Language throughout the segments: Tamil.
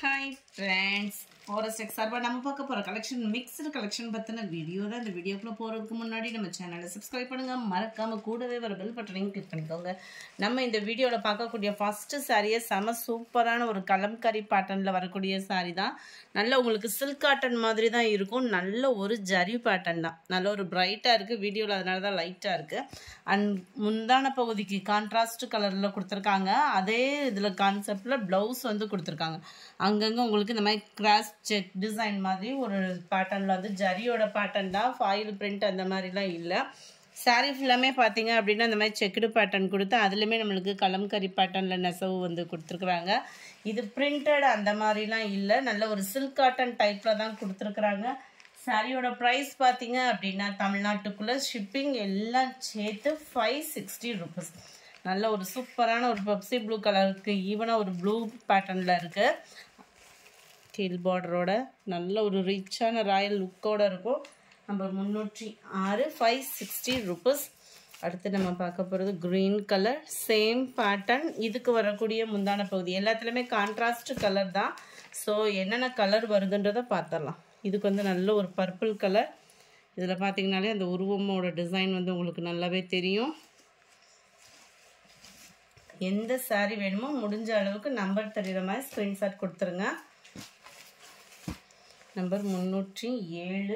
ஹாய் ஃப்ரெண்ட்ஸ் ஃபாரஸ்ட் சார்பாக நம்ம பார்க்க போகிற கலெக்ஷன் மிக்ஸ்டு கலெக்ஷன் பற்றின வீடியோ தான் இந்த வீடியோக்குள்ளே போகிறதுக்கு முன்னாடி நம்ம சேனலை சப்ஸ்கிரைப் பண்ணுங்கள் மறக்காமல் கூடவே வர பெல் பட்டனையும் கிளிக் பண்ணிக்கோங்க நம்ம இந்த வீடியோவில் பார்க்கக்கூடிய ஃபஸ்ட்டு சாரியை செம சூப்பரான ஒரு கலம்கரி பேட்டர்னில் வரக்கூடிய சாரி தான் நல்ல உங்களுக்கு சில்க் காட்டன் மாதிரி தான் இருக்கும் நல்ல ஒரு ஜரி பேட்டர்ன் தான் நல்ல ஒரு பிரைட்டாக இருக்குது வீடியோவில் அதனால தான் லைட்டாக இருக்குது அண்ட் முந்தான பகுதிக்கு கான்ட்ராஸ்ட் கலரில் கொடுத்துருக்காங்க அதே இதில் கான்செப்டில் ப்ளவுஸ் வந்து கொடுத்துருக்காங்க அங்கங்கே உங்களுக்கு இந்த மாதிரி கிராஸ் செக் டிசைன் மாதிரி ஒரு பேட்டர்னில் வந்து ஜரியோட பேட்டர்ன் தான் ஃபாயில் பிரிண்ட் அந்த மாதிரிலாம் இல்லை சாரீ ஃபுல்லாமே பார்த்தீங்க அப்படின்னா இந்த மாதிரி செக்குடு பேட்டர்ன் கொடுத்து அதுலேயுமே நம்மளுக்கு கலம்கரி பேட்டர்னில் நெசவு வந்து கொடுத்துருக்குறாங்க இது பிரிண்டட் அந்த மாதிரிலாம் இல்லை நல்ல ஒரு சில்க் காட்டன் டைப்பில் தான் கொடுத்துருக்குறாங்க சாரியோட ப்ரைஸ் பார்த்தீங்க அப்படின்னா தமிழ்நாட்டுக்குள்ளே ஷிப்பிங் எல்லாம் சேர்த்து ஃபைவ் சிக்ஸ்டி ருபீஸ் நல்ல ஒரு சூப்பரான ஒரு பப்சி ப்ளூ கலருக்கு ஈவனாக ஒரு ப்ளூ பேட்டர்னில் இருக்குது கீழ் பார்டரோட நல்ல ஒரு ரிச்சான ராயல் லுக்கோடு இருக்கும் நம்ம முந்நூற்றி ஆறு ஃபைவ் சிக்ஸ்டி ருபீஸ் அடுத்து நம்ம பார்க்க போகிறது க்ரீன் கலர் சேம் பேட்டர்ன் இதுக்கு வரக்கூடிய முந்தான பகுதி எல்லாத்துலேயுமே கான்ட்ராஸ்ட் கலர் தான் ஸோ என்னென்ன கலர் வருதுன்றதை பார்த்துடலாம் இதுக்கு வந்து நல்ல ஒரு பர்பிள் கலர் இதில் பார்த்தீங்கனாலே அந்த உருவமோட டிசைன் வந்து உங்களுக்கு நல்லாவே தெரியும் எந்த சாரீ வேணுமோ முடிஞ்ச அளவுக்கு நம்பர் தெரிகிற மாதிரி ஸ்க்ரீன்ஷாட் கொடுத்துருங்க நம்பர் முந்நூற்றி ஏழு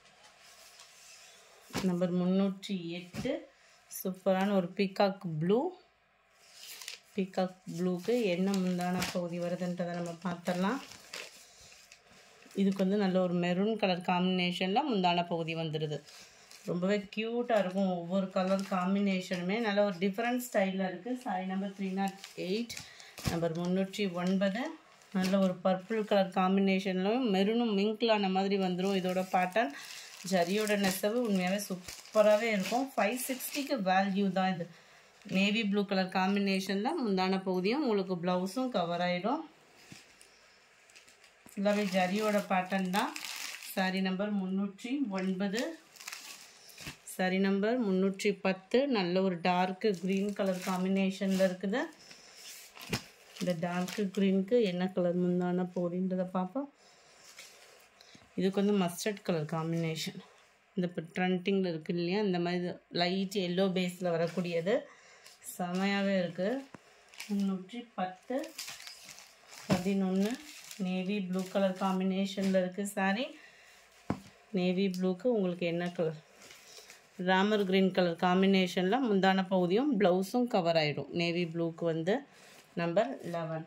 நம்பர் முந்நூற்றி எட்டு சூப்பரான ஒரு பீகாக் ப்ளூ பீகாக் ப்ளூக்கு என்ன முந்தான பகுதி வருதுன்றதை நம்ம பார்த்துடலாம் இதுக்கு வந்து நல்ல ஒரு மெரூன் கலர் காம்பினேஷனில் முந்தான பகுதி வந்துடுது ரொம்பவே க்யூட்டாக இருக்கும் ஒவ்வொரு கலர் காம்பினேஷனுமே நல்ல ஒரு டிஃப்ரெண்ட் ஸ்டைலில் இருக்குது sari number three naught eight number முந்நூற்றி ஒன்பது நல்ல ஒரு பர்பிள் கலர் காம்பினேஷன்லும் மெரூனும் மிங்க்லான மாதிரி வந்துடும் இதோட பேட்டர்ன் ஜரியோட நெசவு உண்மையாகவே சூப்பராகவே இருக்கும் ஃபைவ் சிக்ஸ்டிக்கு வேல்யூ தான் இது நேவி ப்ளூ கலர் காம்பினேஷனில் முந்தான பகுதியும் உங்களுக்கு ப்ளவுஸும் கவர் ஆகிடும் ஃபுல்லாகவே ஜரியோட பேட்டர்ன் தான் சாரி நம்பர் முந்நூற்றி ஒன்பது சாரி நம்பர் முந்நூற்றி பத்து நல்ல ஒரு டார்க்கு க்ரீன் கலர் காம்பினேஷனில் இருக்குது இந்த டார்க்கு க்ரீனுக்கு என்ன கலர் முந்தான போகுதுன்றதை பார்ப்போம் இதுக்கு வந்து மஸ்டர்ட் கலர் காம்பினேஷன் இந்த இப்போ ட்ரண்டிங்கில் இருக்குது இல்லையா இந்த மாதிரி லைட் எல்லோ பேஸில் வரக்கூடியது செமையாகவே இருக்குது முந்நூற்றி பத்து பதினொன்று நேவி ப்ளூ கலர் காம்பினேஷனில் இருக்குது சாரி நேவி ப்ளூக்கு உங்களுக்கு என்ன கலர் ராமர் க்ரீன் கலர் காம்பினேஷனில் முந்தான பகுதியும் ப்ளவுஸும் கவர் ஆகிடும் நேவி ப்ளூக்கு வந்து நம்பர் லெவன்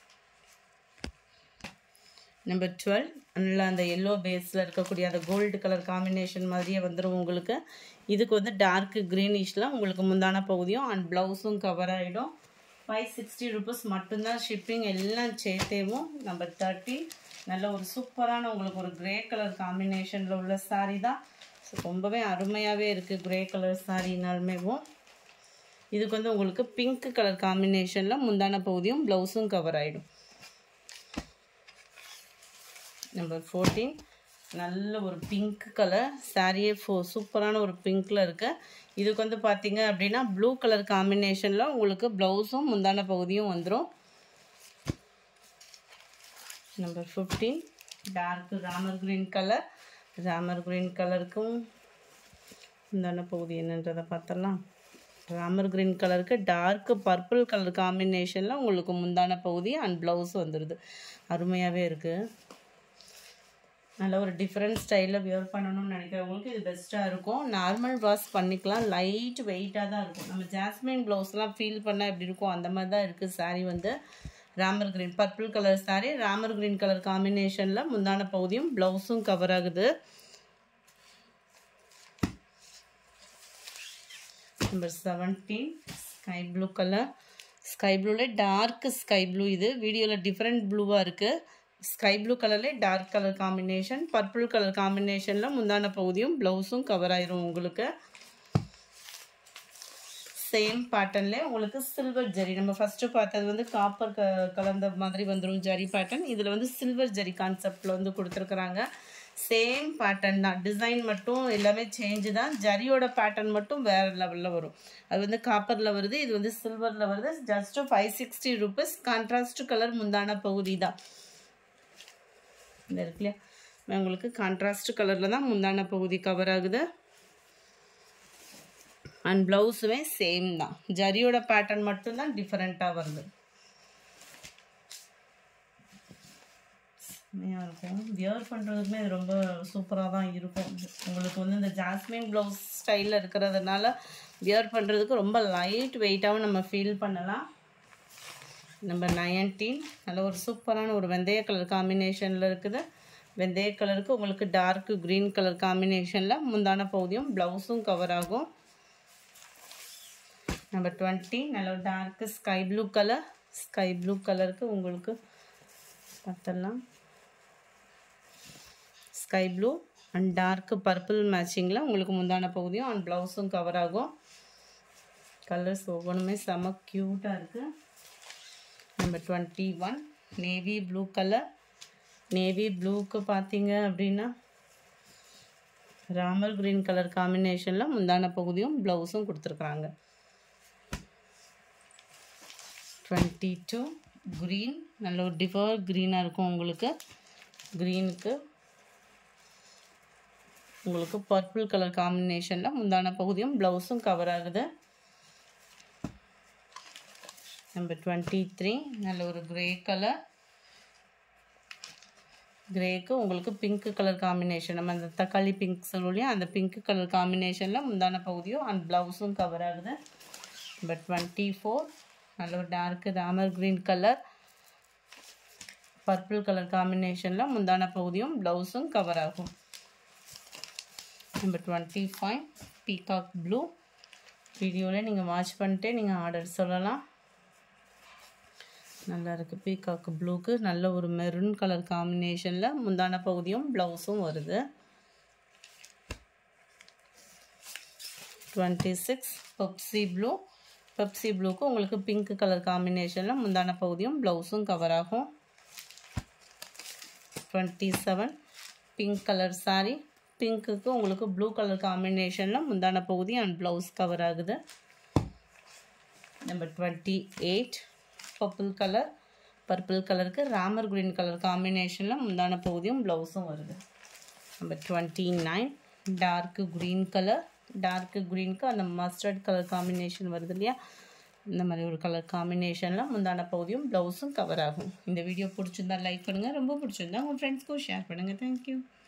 நம்பர் டுவெல் நல்லா அந்த எல்லோ பேஸில் இருக்கக்கூடிய அந்த கோல்டு கலர் காம்பினேஷன் மாதிரியே வந்துடும் உங்களுக்கு இதுக்கு வந்து டார்க்கு க்ரீனிஷில் உங்களுக்கு முந்தான பகுதியும் அண்ட் ப்ளவுஸும் கவர் ஆகிடும் ஃபைவ் சிக்ஸ்டி ருபீஸ் மட்டும்தான் ஷிப்பிங் எல்லாம் சேர்த்தேவும் நம்பர் தேர்ட்டி நல்ல ஒரு சூப்பரான உங்களுக்கு ஒரு க்ரே கலர் காம்பினேஷனில் உள்ள சாரீ தான் ஸோ ரொம்பவே அருமையாகவே இருக்குது க்ரே கலர் சாரினாலுமேவும் இதுக்கு வந்து உங்களுக்கு பிங்க் கலர் காம்பினேஷனில் முந்தான பகுதியும் ப்ளவுஸும் கவர் ஆகிடும் நம்பர் ஃபோர்டீன் நல்ல ஒரு பிங்க் கலர் சாரியே ஃபோ சூப்பரான ஒரு பிங்க்கில் இருக்கு இதுக்கு வந்து பார்த்தீங்க அப்படின்னா ப்ளூ கலர் காம்பினேஷனில் உங்களுக்கு ப்ளவுஸும் முந்தான பகுதியும் வந்துடும் number fifteen dark Ramar green colour Ramar green கலருக்கும் முந்தான பகுதி என்னன்றதை பார்த்தலாம் ராமர் க்ரீன் கலருக்கு டார்க் பர்பிள் கலர் காம்பினேஷனில் உங்களுக்கு முந்தான பகுதி அண்ட் ப்ளவுஸ் வந்துடுது அருமையாகவே இருக்குது நல்ல ஒரு டிஃப்ரெண்ட் ஸ்டைலில் வியர் பண்ணணும்னு நினைக்கிறவங்களுக்கு இது பெஸ்ட்டாக இருக்கும் நார்மல் வாஷ் பண்ணிக்கலாம் லைட் வெயிட்டாக தான் இருக்கும் நம்ம ஜாஸ்மின் ப்ளவுஸ்லாம் ஃபீல் பண்ணால் எப்படி இருக்கும் அந்த மாதிரி தான் இருக்குது சாரீ வந்து Ramar green purple colour sari Ramar green colour காம்பினேஷனில் முந்தான பகுதியும் ப்ளவுஸும் கவர் ஆகுது number seventeen sky blue colour sky ப்ளூவில் டார்க் ஸ்கை ப்ளூ இது வீடியோவில் டிஃப்ரெண்ட் ப்ளூவாக இருக்குது ஸ்கை ப்ளூ கலர்லேயே dark colour combination purple colour காம்பினேஷனில் முந்தான பகுதியும் ப்ளவுஸும் கவர் ஆயிரும் உங்களுக்கு சேம் பேட்டர்ன்லேயே உங்களுக்கு சில்வர் ஜரி நம்ம ஃபஸ்ட்டு பார்த்தது வந்து காப்பர் க கலந்த மாதிரி வந்துடும் ஜரி பேட்டர்ன் இதில் வந்து சில்வர் ஜரி கான்செப்டில் வந்து கொடுத்துருக்குறாங்க சேம் பேட்டர்ன் தான் டிசைன் மட்டும் எல்லாமே சேஞ்சு தான் ஜரியோட பேட்டர்ன் மட்டும் வேறு லெவலில் வரும் அது வந்து காப்பரில் வருது இது வந்து சில்வரில் வருது just five sixty rupees contrast colour முந்தான பகுதி தான் இந்த இருக்கு இல்லையா உங்களுக்கு கான்ட்ராஸ்ட் கலரில் தான் முந்தான பகுதி கவர் ஆகுது அண்ட் ப்ளவுஸுமே சேம் தான் ஜரியோட பேட்டர்ன் மட்டும்தான் டிஃப்ரெண்ட்டாக வருது செம்மையாக இருக்கும் வியர் பண்ணுறதுக்குமே இது ரொம்ப சூப்பராக தான் இருக்கும் உங்களுக்கு வந்து இந்த ஜாஸ்மின் ப்ளவுஸ் ஸ்டைலில் இருக்கிறதுனால வியர் பண்ணுறதுக்கு ரொம்ப லைட் வெயிட்டாகவும் நம்ம ஃபீல் பண்ணலாம் நம்பர் நைன்டீன் நல்ல ஒரு சூப்பரான ஒரு வெந்தய கலர் காம்பினேஷனில் இருக்குது வெந்தய கலருக்கு உங்களுக்கு டார்க் க்ரீன் கலர் காம்பினேஷனில் முந்தான பகுதியும் ப்ளவுஸும் கவர் ஆகும் நம்பர் டுவெண்ட்டி நல்ல ஒரு dark sky blue colour sky blue கலருக்கு உங்களுக்கு பார்த்தலாம் sky blue and dark purple மேட்சிங்கில் உங்களுக்கு முந்தான பகுதியும் அண்ட் ப்ளவுஸும் கவர் ஆகும் கலர்ஸ் ஒவ்வொன்றுமே செம க்யூட்டாக இருக்குது number twenty one navy blue colour navy ப்ளூக்கு பார்த்தீங்க அப்படின்னா ராமர் க்ரீன் கலர் காம்பினேஷனில் முந்தான பகுதியும் ப்ளவுஸும் கொடுத்துருக்குறாங்க டுவெண்ட்டி டூ க்ரீன் நல்ல ஒரு டிஃபர் க்ரீனாக இருக்கும் உங்களுக்கு க்ரீனுக்கு உங்களுக்கு பர்பிள் கலர் காம்பினேஷனில் முந்தான பகுதியும் ப்ளவுஸும் கவர் ஆகுது நம்பர் டுவெண்ட்டி த்ரீ நல்ல ஒரு கிரே கலர் கிரேக்கு உங்களுக்கு பிங்க் கலர் காம்பினேஷன் நம்ம அந்த தக்காளி பிங்க் சொல்லுவோம் அந்த பிங்க் கலர் காம்பினேஷனில் முந்தான பகுதியும் அண்ட் ப்ளவுஸும் கவர் ஆகுது நம்பர் டுவெண்ட்டி ஃபோர் நல்ல ஒரு dark Ramar green colour purple colour காம்பினேஷனில் முந்தான பகுதியும் ப்ளவுஸும் கவர் ஆகும் number twenty five peacock blue வீடியோவில் நீங்கள் வாட்ச் பண்ணிட்டே நீங்கள் ஆர்டர் சொல்லலாம் நல்லா இருக்குது பீகாக் ப்ளூக்கு நல்ல ஒரு மெரூன் கலர் காம்பினேஷனில் முந்தான பகுதியும் ப்ளவுஸும் வருது twenty six Pepsi blue Pepsi ப்ளூக்கு உங்களுக்கு பிங்க் கலர் காம்பினேஷனில் முந்தான பகுதியும் ப்ளவுஸும் கவர் ஆகும் twenty seven pink colour sari பிங்க்குக்கு உங்களுக்கு ப்ளூ கலர் காம்பினேஷனில் முந்தான பகுதி அண்ட் ப்ளவுஸ் கவர் ஆகுது number twenty eight purple colour purple கலருக்கு ராமர் க்ரீன் கலர் காம்பினேஷனில் முந்தான பகுதியும் ப்ளவுஸும் வருது number twenty nine dark green colour dark க்ரீனுக்கு அந்த மஸ்டர்ட் கலர் காம்பினேஷன் வருது இல்லையா இந்த மாதிரி ஒரு கலர் காம்பினேஷனில் முந்தான பகுதியும் ப்ளவுஸும் கவர் ஆகும் இந்த வீடியோ பிடிச்சிருந்தா லைக் பண்ணுங்கள் ரொம்ப பிடிச்சிருந்தா உங்கள் ஃப்ரெண்ட்ஸ்க்கும் ஷேர் பண்ணுங்கள் தேங்க்யூ